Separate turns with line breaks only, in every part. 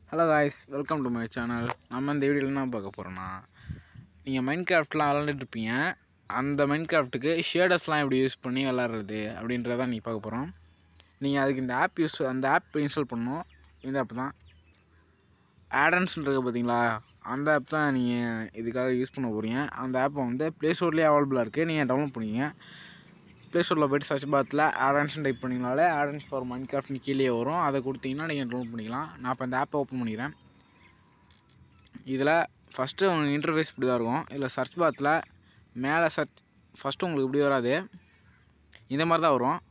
Hello guys welcome to my channel நம்ம இந்த வீடியோவில் என்ன பார்க்க போகிறோன்னா நீங்கள் மைண்ட் கிராஃப்ட்லாம் விளாண்டுட்டு இருப்பீங்க அந்த மைண்ட் கிராஃப்ட்டுக்கு ஷேடர்ஸ்லாம் எப்படி யூஸ் பண்ணி விளாட்றது அப்படின்றத நீங்கள் பார்க்க போகிறோம் நீங்கள் அதுக்கு இந்த ஆப் யூஸ் அந்த ஆப் இன்ஸ்டால் பண்ணணும் இந்த ஆப் தான் ஆடன்ஸ் இருக்கு பார்த்தீங்களா அந்த ஆப் தான் நீங்கள் இதுக்காக யூஸ் பண்ண போகிறீங்க அந்த ஆப்பை வந்து ப்ளே ஸ்டோர்லேயே அவைலபிளாக இருக்குது நீங்கள் டவுன்லோட் பண்ணிங்க ப்ளே ஸ்டோரில் போய்ட்டு சர்ச் பாத்தில் ஆடன்ஸ்னு டைப் பண்ணிங்கனாலே ஆடன்ஸ் ஃபார் மைண்ட் கிராஃப்ட்னு கீழே வரும் அதை கொடுத்தீங்கன்னா நீங்கள் டவுன்லோட் பண்ணிக்கலாம் நான் இப்போ இந்த ஆப்பை ஓப்பன் பண்ணிக்கிறேன் இதில் ஃபஸ்ட்டு உங்கள் இன்டர்ஃபேஸ் இப்படி தான் இருக்கும் இதில் சர்ச் பாத்தில் மேலே சர்ச் ஃபஸ்ட்டு உங்களுக்கு இப்படி வராது இந்த மாதிரி தான் வரும்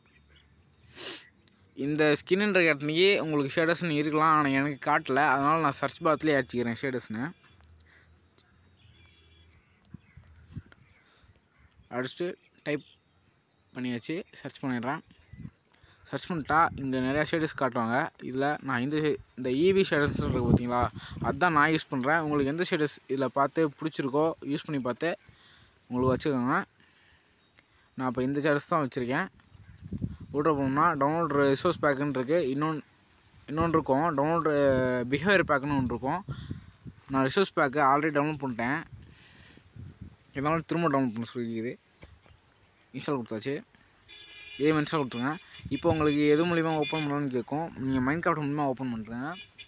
இந்த ஸ்கின்ன்ற கேட்டனிக்கு உங்களுக்கு ஷேடர்ஸ்னு இருக்கலாம் ஆனால் எனக்கு காட்டல அதனால் நான் சர்ச் பாத்லேயே அடிச்சுக்கிறேன் ஷேடர்ஸ்னு அடிச்சுட்டு டைப் பண்ணியாச்சு சர்ச் பண்ணிடுறேன் சர்ச் பண்ணிட்டா இங்கே நிறையா ஷேடர்ஸ் காட்டுவாங்க இதில் நான் இந்த shade- இந்த ஈவி ஷேடர்ஸ் இருக்குது பார்த்தீங்களா அதுதான் நான் யூஸ் பண்ணுறேன் உங்களுக்கு எந்த ஷேடர்ஸ் இதில் பார்த்து பிடிச்சிருக்கோ யூஸ் பண்ணி பார்த்து உங்களுக்கு வச்சுக்கோங்க நான் இப்போ இந்த ஷேடர்ஸ் தான் வச்சுருக்கேன் விட்ற போனோம்னா டவுன்லோட் ரிசோர்ஸ் பேக்குன்னு இருக்குது இன்னொன்று இன்னொன்று இருக்கும் டவுன்லோட் பிஹேவியர் பேக்குன்னு ஒன்று இருக்கும் நான் ரிசோர்ஸ் பேக்கு ஆல்ரெடி டவுன்லோட் பண்ணிட்டேன் இதனால திரும்ப டவுன்லோட் பண்ண சொல்லிக்குது இன்ஸ்டால் கொடுத்தாச்சு இதே மாதிரி இன்ஸ்டால் கொடுத்துருங்க இப்போ உங்களுக்கு எது மூலிமா ஓப்பன் பண்ணலாம்னு கேட்கும் நீங்கள் மைண்ட் கிராஃப்ட் மூலிமா ஓப்பன் பண்ணுறேங்க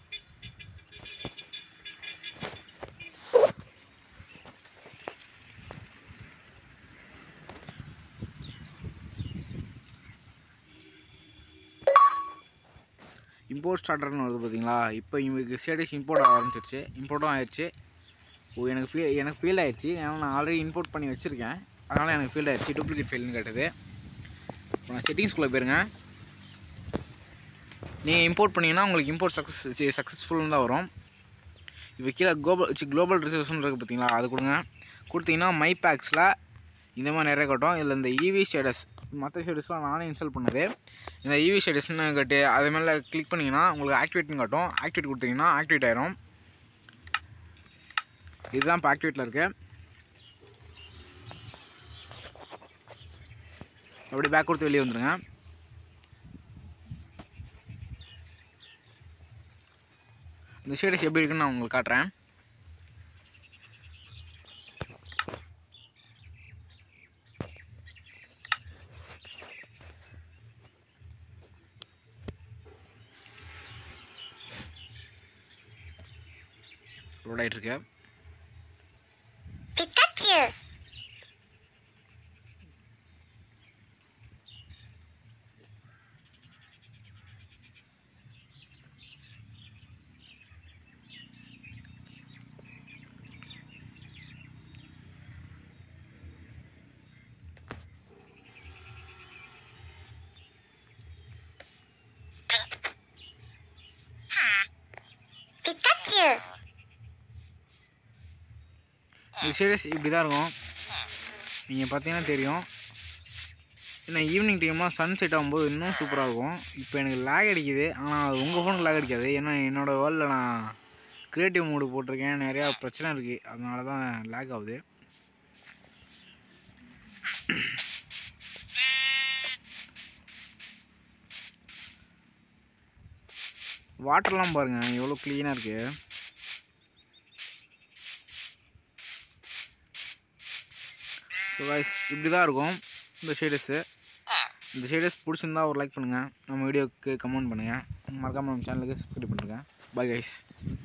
இம்போர்ட் ஸ்டார்டர்னு வருது பார்த்தீங்களா இப்போ இவங்களுக்கு ஸ்டேட்டஸ் இம்போர்ட் ஆக ஆரம்பிச்சிருச்சு இம்போர்ட்டும் ஆயிடுச்சு ஓ எனக்கு ஃபீல் எனக்கு ஃபீல் ஆயிடுச்சு ஏன்னா நான் ஆல்ரெடி இம்போர்ட் பண்ணி வச்சுருக்கேன் அதனால் எனக்கு ஃபீல் ஆயிடுச்சு டூப்ளிகேட் ஃபெயில்னு கேட்டது இப்போ நான் செட்டிங்ஸ்குள்ளே போயிருங்க நீங்கள் இம்போர்ட் பண்ணிங்கன்னா உங்களுக்கு இம்போர்ட் சக்ஸஸ் சக்ஸஸ்ஃபுல்னு தான் வரும் இப்போ கீழே குளோபல் குளோபல் ரிசர்வேஷன் இருக்குது பார்த்தீங்களா அது கொடுங்க கொடுத்தீங்கன்னா மை பேக்ஸில் இந்த மாதிரி நிறைய காட்டும் இதில் இந்த இவி ஸ்டேட்டஸ் மற்ற ஸ்டேட்டஸ்லாம் நானே இன்ஸ்டால் பண்ணது இந்த இவி ஸ்டேட்டஸ்னு கட்டு அது மேலே கிளிக் பண்ணிங்கன்னா உங்களுக்கு ஆக்டிவேட்னு காட்டும் ஆக்டிவேட் கொடுத்தீங்கன்னா ஆக்டிவேட் ஆயிரும் இதுதான் இப்போ ஆக்டிவேட்டில் இருக்குது அப்படியே பேக் கொடுத்து வெளியே வந்துடுங்க இந்த ஷேடஸ் எப்படி இருக்குன்னு நான் உங்களுக்கு காட்டுறேன் லோட் ஆகிட்டு இருக்கு
Pikachu! Pikachu!
இந்த சீரியஸ் இப்படி தான் இருக்கும் நீங்கள் பார்த்தீங்கன்னா தெரியும் ஏன்னா ஈவினிங் டைம்லாம் சன் செட் ஆகும்போது இன்னும் சூப்பராக இருக்கும் இப்போ எனக்கு லேக் அடிக்குது ஆனால் அது உங்கள் ஃபோனுக்கு லேக் அடிக்காது ஏன்னா என்னோடய வேர்ல்டில் நான் க்ரியேட்டிவ் மூடு போட்டிருக்கேன் நிறையா பிரச்சனை இருக்குது அதனால தான் லேக் ஆகுது வாட்டர்லாம் பாருங்கள் எவ்வளோ க்ளீனாக இருக்குது ஸோ கைஸ் இப்படி தான் இருக்கும் இந்த ஷேடஸு இந்த ஷேடஸ் பிடிச்சிருந்தா ஒரு லைக் பண்ணுங்கள் நம்ம வீடியோக்கு கமெண்ட் பண்ணுங்கள் மறக்காமல் நம்ம சேனலுக்கு சப்ஸ்கிரைப் பண்ணுறேங்க பை கைஸ்